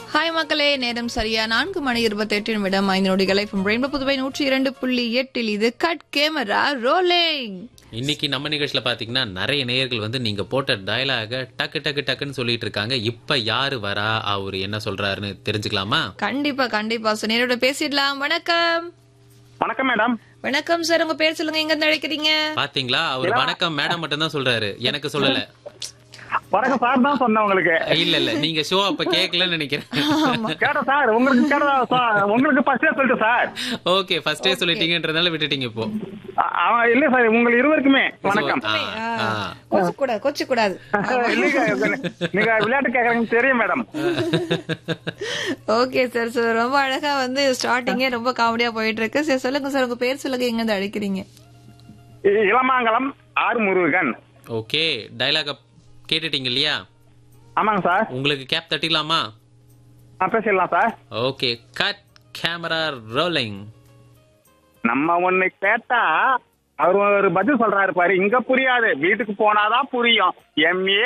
Hi மக்களே நேரம் சரியா நான்கு மணி இருபத்தி எட்டு நிமிடம் ஐந்து நொடிகளை from ரெயின்போ புதுவை நூற்றி இரண்டு புள்ளி எட்டில் இது கட் கேமரா ரோலிங் இன்னைக்கு நம்ம நிகழ்ச்சியில பாத்தீங்கன்னா நிறைய நேயர்கள் வந்து நீங்க போட்ட டயலாக டக்கு டக்கு டக்குன்னு சொல்லிட்டு இருக்காங்க இப்ப யாரு வரா அவரு என்ன சொல்றாருன்னு தெரிஞ்சுக்கலாமா கண்டிப்பா கண்டிப்பா சார் நேரோட பேசிடலாம் வணக்கம் வணக்கம் மேடம் வணக்கம் சார் உங்க பேர் சொல்லுங்க எங்க இருந்து அழைக்கிறீங்க பாத்தீங்களா அவர் வணக்கம் மேடம் மட்டும் தான் சொல்றாரு எனக்கு சொல்லல வணக்கம் சார் தான் சொன்னேன் உங்களுக்கு இல்ல இல்ல நீங்க ஷோ அப்ப கேட்கலன்னு நினைக்கிறேன் கேட்டேன் சார் உங்களுக்கு கேட்டதா சார் உங்களுக்கு ஃபர்ஸ்டே சொல்லிட்டு சார் ஓகே ஃபர்ஸ்டே சொல்லிட்டீங்கன்றதுனால விட்டுட்டீங்க இப்போ அ- ஆ, இல்ல சார் உங்க இருவருக்குமே வணக்கம் ஆ, ஆ. கொச்சு கூடாது கொச்சு கூடாது இல்லைங்க, நீங்க விளையாட்டு கேக்குறீங்க தெரியும் மேடம் ஓகே சார் சார் ரொம்ப அழகா வந்து ஸ்டார்டிங்கே ரொம்ப காமெடியா போயிட்டு இருக்கு சரி சொல்லுங்க சார் உங்க பேர் சொல்லுங்க எங்க இருந்து அழைக்கிறீங்க இ- இளமாங்கலம் ஆர் முருகன் ஓகே டயலாக கேட்டுட்டீங்க இல்லையா ஆமாங்க சார் உங்களுக்கு கேப் தட்டிடலாமா நான் பேசிடலாம் sir okay cut camera rolling நம்ம ஒண்ணு கேட்டா அவர் ஒரு பதில் சொல்றாரு பாரு இங்க புரியாது வீட்டுக்கு போனாதான் புரியும் எம்ஏ